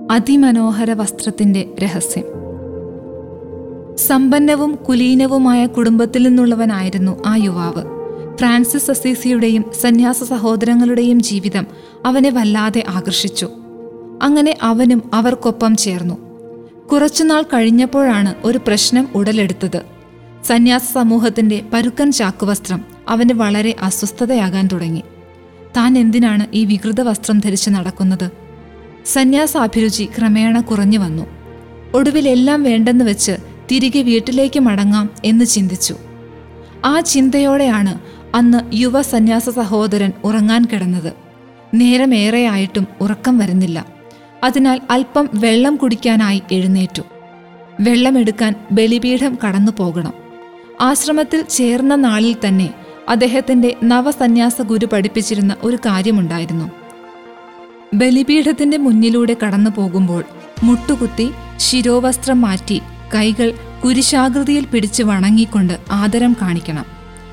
അതിമനോഹര വസ്ത്രത്തിന്റെ രഹസ്യം സമ്പന്നവും കുലീനവുമായ കുടുംബത്തിൽ നിന്നുള്ളവനായിരുന്നു ആ യുവാവ് ഫ്രാൻസിസ് അസീസിയുടെയും സന്യാസ സഹോദരങ്ങളുടെയും ജീവിതം അവനെ വല്ലാതെ ആകർഷിച്ചു അങ്ങനെ അവനും അവർക്കൊപ്പം ചേർന്നു കുറച്ചുനാൾ കഴിഞ്ഞപ്പോഴാണ് ഒരു പ്രശ്നം ഉടലെടുത്തത് സന്യാസ സമൂഹത്തിന്റെ പരുക്കൻ ചാക്കുവസ്ത്രം അവന് വളരെ അസ്വസ്ഥതയാകാൻ തുടങ്ങി താൻ എന്തിനാണ് ഈ വികൃത വസ്ത്രം ധരിച്ച് നടക്കുന്നത് സന്യാസാഭിരുചി ക്രമേണ കുറഞ്ഞു വന്നു ഒടുവിൽ എല്ലാം വേണ്ടെന്ന് വെച്ച് തിരികെ വീട്ടിലേക്ക് മടങ്ങാം എന്ന് ചിന്തിച്ചു ആ ചിന്തയോടെയാണ് അന്ന് യുവ സന്യാസ സഹോദരൻ ഉറങ്ങാൻ കിടന്നത് നേരമേറെയായിട്ടും ഉറക്കം വരുന്നില്ല അതിനാൽ അല്പം വെള്ളം കുടിക്കാനായി എഴുന്നേറ്റു വെള്ളമെടുക്കാൻ ബലിപീഠം കടന്നു പോകണം ആശ്രമത്തിൽ ചേർന്ന നാളിൽ തന്നെ അദ്ദേഹത്തിന്റെ നവസന്യാസ ഗുരു പഠിപ്പിച്ചിരുന്ന ഒരു കാര്യമുണ്ടായിരുന്നു ബലിപീഠത്തിന്റെ മുന്നിലൂടെ കടന്നു പോകുമ്പോൾ മുട്ടുകുത്തി ശിരോവസ്ത്രം മാറ്റി കൈകൾ കുരിശാകൃതിയിൽ പിടിച്ച് വണങ്ങിക്കൊണ്ട് ആദരം കാണിക്കണം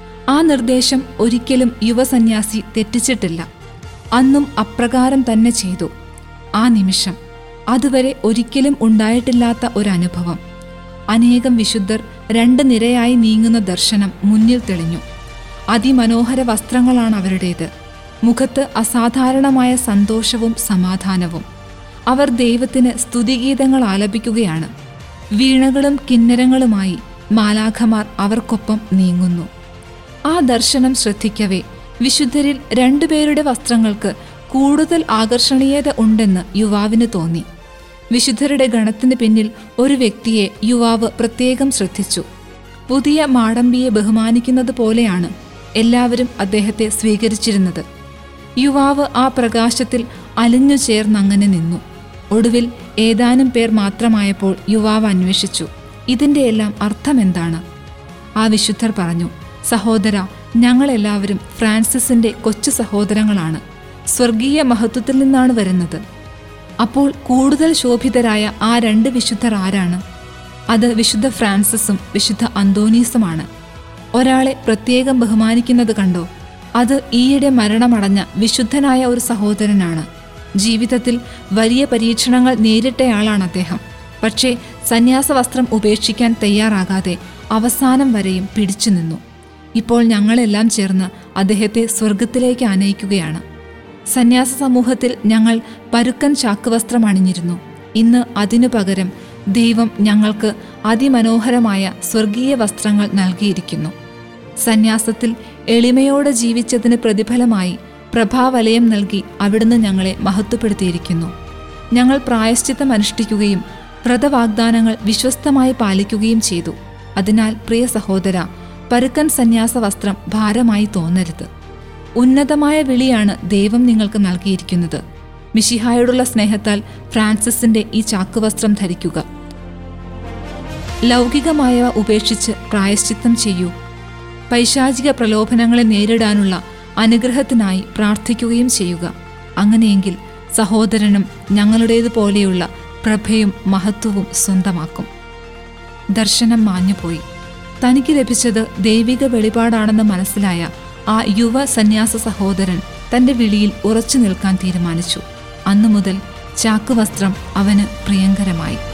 ആ നിർദ്ദേശം ഒരിക്കലും യുവസന്യാസി തെറ്റിച്ചിട്ടില്ല അന്നും അപ്രകാരം തന്നെ ചെയ്തു ആ നിമിഷം അതുവരെ ഒരിക്കലും ഉണ്ടായിട്ടില്ലാത്ത ഒരു അനുഭവം അനേകം വിശുദ്ധർ രണ്ട് നിരയായി നീങ്ങുന്ന ദർശനം മുന്നിൽ തെളിഞ്ഞു അതിമനോഹര വസ്ത്രങ്ങളാണ് അവരുടേത് മുഖത്ത് അസാധാരണമായ സന്തോഷവും സമാധാനവും അവർ ദൈവത്തിന് സ്തുതിഗീതങ്ങൾ ആലപിക്കുകയാണ് വീണകളും കിന്നരങ്ങളുമായി മാലാഖമാർ അവർക്കൊപ്പം നീങ്ങുന്നു ആ ദർശനം ശ്രദ്ധിക്കവേ വിശുദ്ധരിൽ രണ്ടുപേരുടെ വസ്ത്രങ്ങൾക്ക് കൂടുതൽ ആകർഷണീയത ഉണ്ടെന്ന് യുവാവിന് തോന്നി വിശുദ്ധരുടെ ഗണത്തിന് പിന്നിൽ ഒരു വ്യക്തിയെ യുവാവ് പ്രത്യേകം ശ്രദ്ധിച്ചു പുതിയ മാടമ്പിയെ ബഹുമാനിക്കുന്നത് പോലെയാണ് എല്ലാവരും അദ്ദേഹത്തെ സ്വീകരിച്ചിരുന്നത് യുവാവ് ആ പ്രകാശത്തിൽ അലിഞ്ഞു ചേർന്നങ്ങനെ നിന്നു ഒടുവിൽ ഏതാനും പേർ മാത്രമായപ്പോൾ യുവാവ് അന്വേഷിച്ചു ഇതിൻ്റെയെല്ലാം അർത്ഥമെന്താണ് ആ വിശുദ്ധർ പറഞ്ഞു സഹോദര ഞങ്ങളെല്ലാവരും ഫ്രാൻസിസിന്റെ കൊച്ചു സഹോദരങ്ങളാണ് സ്വർഗീയ മഹത്വത്തിൽ നിന്നാണ് വരുന്നത് അപ്പോൾ കൂടുതൽ ശോഭിതരായ ആ രണ്ട് വിശുദ്ധർ ആരാണ് അത് വിശുദ്ധ ഫ്രാൻസിസും വിശുദ്ധ അന്തോനീസുമാണ് ഒരാളെ പ്രത്യേകം ബഹുമാനിക്കുന്നത് കണ്ടോ അത് ഈയിടെ മരണമടഞ്ഞ വിശുദ്ധനായ ഒരു സഹോദരനാണ് ജീവിതത്തിൽ വലിയ പരീക്ഷണങ്ങൾ നേരിട്ടയാളാണ് അദ്ദേഹം പക്ഷേ സന്യാസ വസ്ത്രം ഉപേക്ഷിക്കാൻ തയ്യാറാകാതെ അവസാനം വരെയും പിടിച്ചു നിന്നു ഇപ്പോൾ ഞങ്ങളെല്ലാം ചേർന്ന് അദ്ദേഹത്തെ സ്വർഗത്തിലേക്ക് ആനയിക്കുകയാണ് സന്യാസ സമൂഹത്തിൽ ഞങ്ങൾ പരുക്കൻ ചാക്കുവസ്ത്രം അണിഞ്ഞിരുന്നു ഇന്ന് അതിനു പകരം ദൈവം ഞങ്ങൾക്ക് അതിമനോഹരമായ സ്വർഗീയ വസ്ത്രങ്ങൾ നൽകിയിരിക്കുന്നു സന്യാസത്തിൽ എളിമയോടെ ജീവിച്ചതിന് പ്രതിഫലമായി പ്രഭാവലയം നൽകി അവിടുന്ന് ഞങ്ങളെ മഹത്വപ്പെടുത്തിയിരിക്കുന്നു ഞങ്ങൾ പ്രായശ്ചിത്തം അനുഷ്ഠിക്കുകയും വ്രതവാഗ്ദാനങ്ങൾ വിശ്വസ്തമായി പാലിക്കുകയും ചെയ്തു അതിനാൽ പ്രിയ സഹോദര പരുക്കൻ സന്യാസ വസ്ത്രം ഭാരമായി തോന്നരുത് ഉന്നതമായ വിളിയാണ് ദൈവം നിങ്ങൾക്ക് നൽകിയിരിക്കുന്നത് മിഷിഹായോടുള്ള സ്നേഹത്താൽ ഫ്രാൻസിസിന്റെ ഈ ചാക്കുവസ്ത്രം ധരിക്കുക ലൗകികമായവ ഉപേക്ഷിച്ച് പ്രായശ്ചിത്തം ചെയ്യൂ പൈശാചിക പ്രലോഭനങ്ങളെ നേരിടാനുള്ള അനുഗ്രഹത്തിനായി പ്രാർത്ഥിക്കുകയും ചെയ്യുക അങ്ങനെയെങ്കിൽ സഹോദരനും ഞങ്ങളുടേതുപോലെയുള്ള പ്രഭയും മഹത്വവും സ്വന്തമാക്കും ദർശനം മാഞ്ഞുപോയി തനിക്ക് ലഭിച്ചത് ദൈവിക വെളിപാടാണെന്ന് മനസ്സിലായ ആ യുവ സന്യാസ സഹോദരൻ തന്റെ വിളിയിൽ ഉറച്ചു നിൽക്കാൻ തീരുമാനിച്ചു അന്നു മുതൽ ചാക്കുവസ്ത്രം അവന് പ്രിയങ്കരമായി